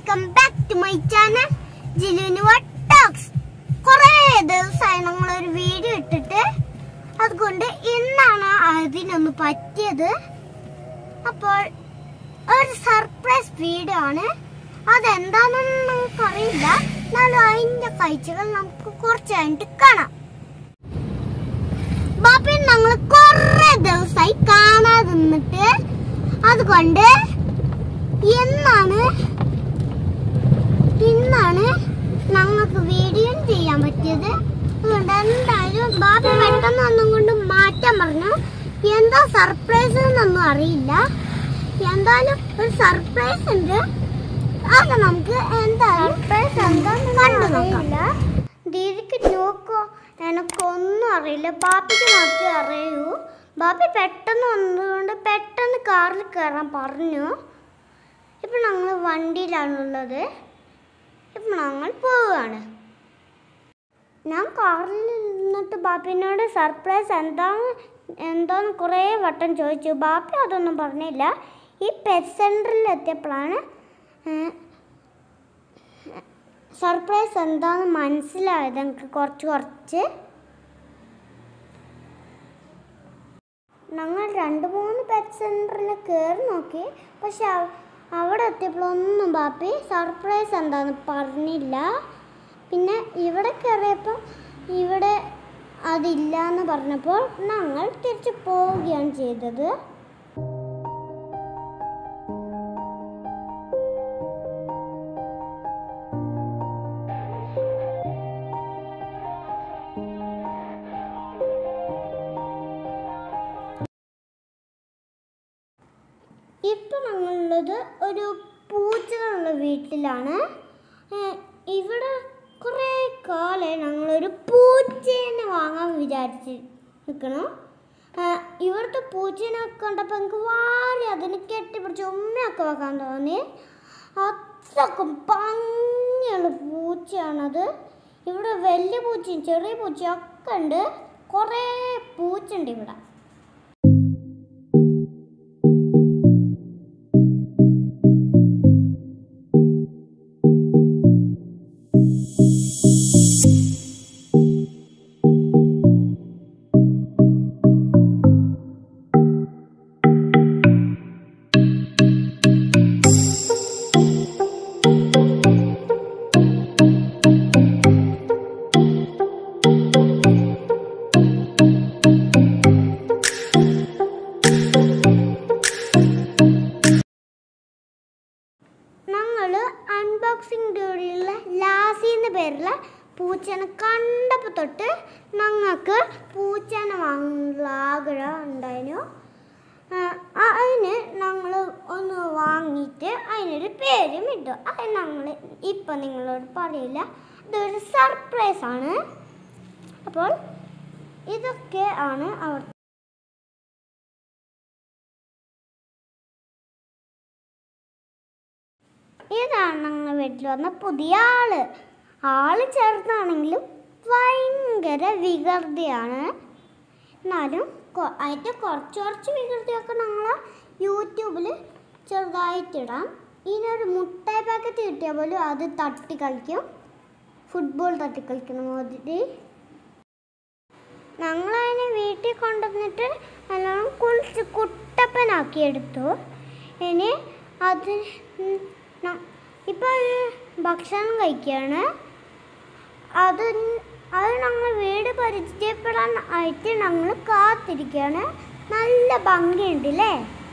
welcome back to my channel ജിലുവിന് talks കുറേ ദിവസമായി ഞങ്ങൾ ഒരു വീഡിയോ ഇട്ടിട്ട് അതുകൊണ്ട് ഇന്നാണ് അതിനൊന്ന് പറ്റിയത് അപ്പോൾ ഒരു സർപ്രൈസ് വീഡിയോ ആണ് അതെന്താണെന്ന് നമുക്ക് അറിയില്ല എന്നാലും അതിന്റെ കാഴ്ചകൾ നമുക്ക് കുറച്ച് കഴിഞ്ഞിട്ട് കാണാം ബാപ്പി ഞങ്ങൾ കുറേ ദിവസമായി കാണാതെ നിന്നിട്ട് അതുകൊണ്ട് ഇന്നാണ് ഇന്നാണ് ഞങ്ങൾക്ക് വീഡിയോ ചെയ്യാൻ പറ്റിയത് അതുകൊണ്ട് എന്തായാലും ബാബി പെട്ടെന്ന് ഒന്നും കൊണ്ട് മാറ്റാൻ പറഞ്ഞു എന്താ സർപ്രൈസ് എന്നൊന്നും അറിയില്ല എന്തായാലും ഒരു സർപ്രൈസ് ഉണ്ട് അത് നമുക്ക് എന്തായാലും സർപ്രൈസ് എന്താണെന്ന് കണ്ടു നോക്കാം ദീദിക്ക് നോക്കോ എനക്കൊന്നും അറിയില്ല ബാപ്പിക്ക് മാത്രമേ അറിയൂ ബാപ്പി പെട്ടെന്ന് വന്നതുകൊണ്ട് പെട്ടെന്ന് കാറിൽ കയറാൻ പറഞ്ഞു ഇപ്പം ഞങ്ങൾ വണ്ടിയിലാണുള്ളത് ഇപ്പം ഞങ്ങൾ പോവുകയാണ് ഞാൻ കാറിൽ നിന്നിട്ട് ബാപ്പിനോട് സർപ്രൈസ് എന്താണ് എന്താന്ന് കുറേ വട്ടം ചോദിച്ചു ബാപ്പി അതൊന്നും പറഞ്ഞില്ല ഈ പെറ്റ് സെൻറ്ററിൽ എത്തിയപ്പോഴാണ് സർപ്രൈസ് എന്താന്ന് മനസ്സിലായത് എനിക്ക് കുറച്ച് കുറച്ച് ഞങ്ങൾ രണ്ട് മൂന്ന് പെറ്റ് സെൻറ്ററിൽ കയറി നോക്കി പക്ഷെ അവ- അവിടെ എത്തിയപ്പോഴൊന്നും ബാപ്പി സർപ്രൈസ് എന്താന്ന് പറഞ്ഞില്ല പിന്നെ ഇവിടെ കയറിയപ്പോൾ ഇവിടെ അതില്ല എന്ന് പറഞ്ഞപ്പോൾ ഞങ്ങൾ തിരിച്ചു പോവുകയാണ് ചെയ്തത് ഇപ്പം ഞങ്ങളുള്ളത് ഒരു പൂച്ചകളുള്ള വീട്ടിലാണ് ഏഹ് ഇവിടെ കുറേ കാലം ഞങ്ങളൊരു പൂച്ചേനെ വാങ്ങാൻ വിചാരിച്ച് നിൽക്കണം ഏഹ് ഇവിടുത്തെ പൂച്ചേനെ കണ്ടപ്പോൾ എനിക്ക് വാരി അതിന് കെട്ടിപ്പിടിച്ച് ഉമ്മയൊക്കെ വെക്കാൻ തോന്നി അത്രക്കും ഭംഗിയുള്ള പൂച്ചയാണത് ഇവിടെ വലിയ പൂച്ചയും ചെറിയ പൂച്ചയും ഒക്കെ ഉണ്ട് കുറേ പൂച്ചുണ്ട് ഇവിടെ ഞങ്ങൾ അൺബോക്സിംഗ് ഡ്യൂറിയുള്ള ലാസി എന്ന പേരുള്ള പൂച്ചനെ കണ്ടപ്പോൾ തൊട്ട് ഞങ്ങൾക്ക് പൂച്ചനെ വാങ്ങാനുള്ള ആഗ്രഹം ഉണ്ടായിരുന്നു ആ, ആ- അതിന് ഞങ്ങൾ ഒന്ന് വാങ്ങിയിട്ട് അതിനൊരു പേരും ഇട്ടു അത് ഞങ്ങൾ ഇപ്പം നിങ്ങളോട് പറയില്ല ഇതൊരു സർപ്രൈസ് ആണ് അപ്പോൾ ഇതൊക്കെ ആണ് അവർ ഇതാണ് ഞങ്ങൾ വീട്ടിൽ വന്ന പുതിയ ആള് ആള് ചെറുതാണെങ്കിലും ഭയങ്കര വികൃതിയാണ് എന്നാലും കൊ- അതിൻ്റെ കുറച്ച് കുറച്ച് വികൃതിയൊക്കെ ഞങ്ങൾ യൂട്യൂബിൽ ചെറുതായിട്ടിടാം ഇതിനൊരു മുട്ടായി പാക്കറ്റ് കിട്ടിയാൽ പോലും അത് തട്ടി കളിക്കും ഫുട്ബോൾ തട്ടി കളിക്കുന്ന മാതിരി ഞങ്ങളതിനെ വീട്ടിൽ കൊണ്ടുവന്നിട്ട് നല്ലോണം കുളിച്ച് കുട്ടപ്പനാക്കി എടുത്തു ഇനി അത് ഇപ്പോൾ ഭക്ഷണം കഴിക്കുകയാണ് അത് അത് ഞങ്ങൾ വീട് പരിചയപ്പെടാൻ ആയിട്ട് ഞങ്ങൾ കാത്തിരിക്കുകയാണ് നല്ല ഭംഗിയുണ്ടല്ലേ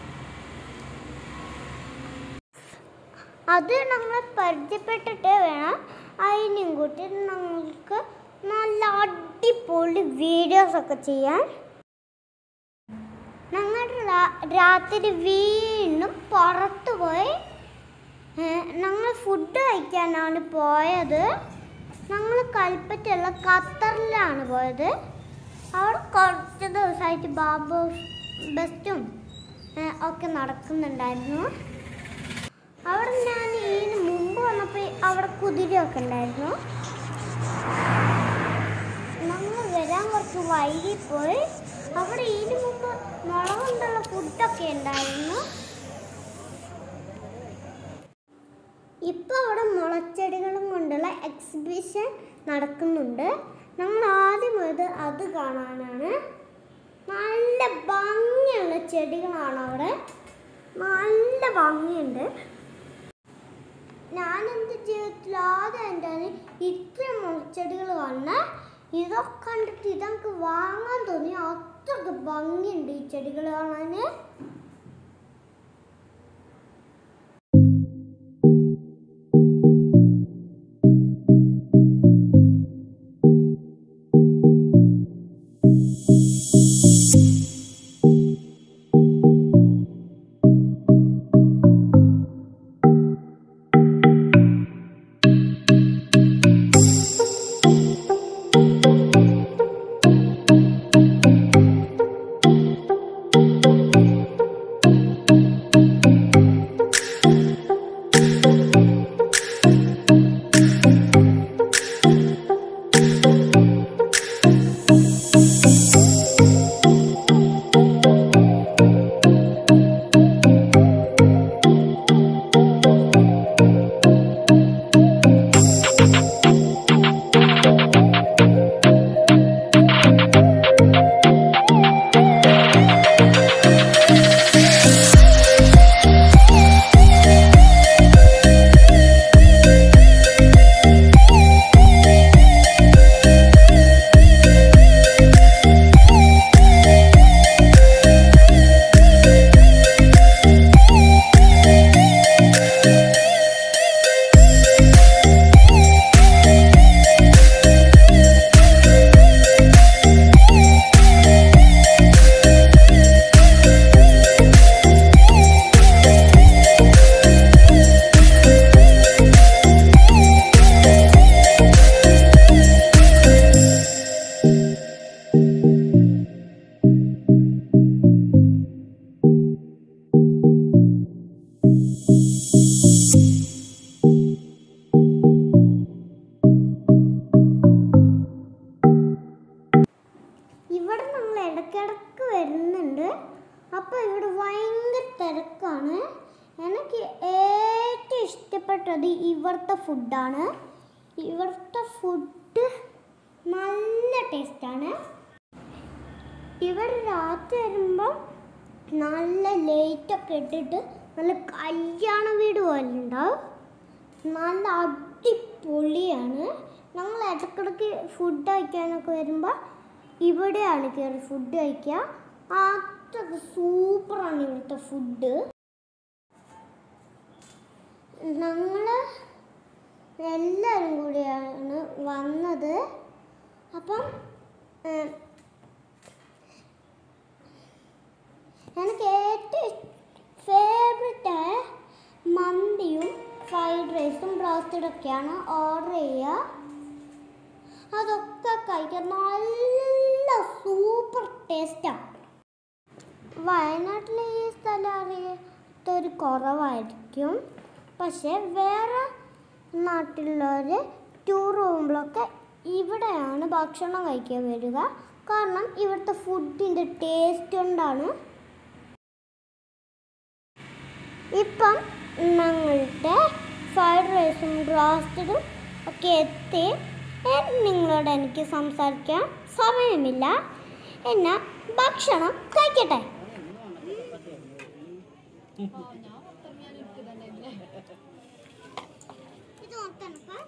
അത് ഞങ്ങൾ പരിചയപ്പെട്ടിട്ട് വേണം അതിനും കൂട്ടി ഞങ്ങൾക്ക് നല്ല അടിപൊളി വീഡിയോസ് ഒക്കെ ചെയ്യാൻ ഞങ്ങൾ രാ- രാത്രി വീണ്ടും പുറത്തു പോയി ഞങ്ങൾ ഫുഡ് കഴിക്കാനാണ് പോയത് ഞങ്ങൾ കൽപ്പറ്റയുള്ള ഖത്തറിലാണ് പോയത് അവിടെ കുറച്ച് ദിവസമായിട്ട് ബാബു ബെസ്റ്റും ഏഹ്, ഒക്കെ നടക്കുന്നുണ്ടായിരുന്നു അവിടെ ഞാൻ ഇതിന് മുമ്പ് വന്നപ്പോൾ അവിടെ കുതിരയൊക്കെ ഉണ്ടായിരുന്നു ഞങ്ങൾ വരാൻ കുറച്ച് വൈകിപ്പോയി അവിടെ ഇതിന് മുമ്പ് മുളക് കൊണ്ടുള്ള ഫുഡൊക്കെ ഉണ്ടായിരുന്നു ഇപ്പോൾ അവിടെ മുളച്ചെടികളും കൊണ്ടുള്ള എക്സിബിഷൻ നടക്കുന്നുണ്ട് നമ്മൾ ആദ്യം പോയത് അത് കാണാനാണ് നല്ല ഭംഗിയുള്ള ചെടികളാണ് അവിടെ നല്ല ഭംഗിയുണ്ട് ഞാൻ എൻ്റെ ജീവിതത്തിൽ ആദ്യമായിട്ടാണ് ഇത്രയും മുളച്ചെടികൾ കാണുന്നത് ഇതൊക്കെ കണ്ടിട്ട് ഇതൊക്കെ വാങ്ങാൻ തോന്നി അത്രയ്ക്ക് ഭംഗിയുണ്ട് ഈ ചെടികൾ കാണാൻ ഇവിടെ നമ്മൾ ഇടയ്ക്കിടയ്ക്ക് വരുന്നുണ്ട് അപ്പോൾ ഇവിടെ ഭയങ്കര തിരക്കാണ് എനിക്ക് ഏറ്റവും ഇഷ്ടപ്പെട്ടത് ഇവിടുത്തെ ഫുഡാണ് ഇവിടുത്തെ ഫുഡ് നല്ല ടേസ്റ്റാണ് ഇവിടെ രാത്രി വരുമ്പോൾ നല്ല ലൈറ്റൊക്കെ ഇട്ടിട്ട് നല്ല കല്യാണ വീട് പോലെ ഉണ്ടാവും നല്ല അടിപൊളിയാണ് ഞങ്ങൾ ഇടയ്ക്കിടയ്ക്ക് ഫുഡ് കഴിക്കാനൊക്കെ വരുമ്പോൾ ഇവിടെയാണ് കയറി ഫുഡ് കഴിക്കുക അത്രയ്ക്ക് സൂപ്പറാണ് ഇവിടുത്തെ ഫുഡ് ഞങ്ങൾ എല്ലാവരും കൂടിയാണ് വന്നത് അപ്പം ഏഹ്, എനിക്ക് ഏറ്റവും ഫേവററ്റ് ആയ മന്തിയും ഫ്രൈഡ് റൈസും ബ്രോസ്റ്റഡൊക്കെയാണ് ഓർഡർ ചെയ്യുക അതൊക്കെ കഴിക്കാൻ നല്ല സൂപ്പർ ടേസ്റ്റാണ് വയനാട്ടിലെ ഈ സ്ഥലം അറിയാത്തൊരു കുറവായിരിക്കും പക്ഷെ വേറെ നാട്ടിലുള്ളവർ ടൂർ പോകുമ്പോഴൊക്കെ ഇവിടെയാണ് ഭക്ഷണം കഴിക്കാൻ വരിക കാരണം ഇവിടുത്തെ ഫുഡിൻ്റെ ടേസ്റ്റ് കൊണ്ടാണ് ഇപ്പം ഞങ്ങളുടെ ഫ്രൈഡ് റൈസും ബ്രോസ്റ്റഡും ഒക്കെ എത്തി ഏ, നിങ്ങളോട് എനിക്ക് സംസാരിക്കാൻ സമയമില്ല എന്നാ ഭക്ഷണം കഴിക്കട്ടെ ഇത് മൊത്തം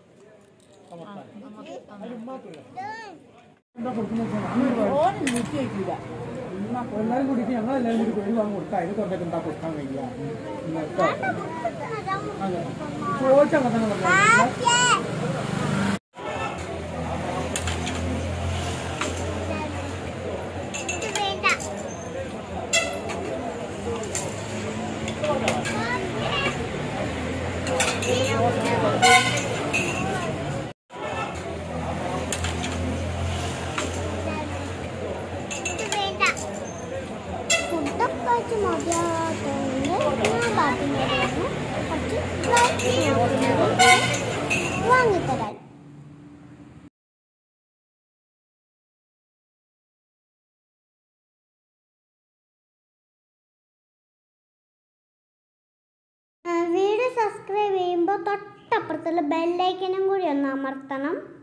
ഓന് രുചി വയ്ക്കൂല എല്ലാവരും കൂടിയിട്ട് ഞങ്ങൾ എല്ലാവരും കൂടി ഒരു വാങ്ങി കൊടുക്കാം അതിന് കുറച്ചൊക്കെ എന്താ കൊടുക്കാൻ കഴിയുക ചോദിച്ചങ്ങനെ തന്നെ പറഞ്ഞാൽ ഫുഡൊക്കെ കഴിച്ച് മതിയാത്തോണ്ട് ഞാൻ ബാക്കിയുള്ളവരാണ് കുറച്ച് ഫ്രൈഡ് വാങ്ങിത്തരാൻ വീഡിയോ സബ്സ്ക്രൈബ് സബ്സ്ക്രൈബ് ചെയ്യുമ്പോൾ തൊട്ടപ്പുറത്തുള്ള ബെല്ലൈക്കനും കൂടി ഒന്ന് അമർത്തണം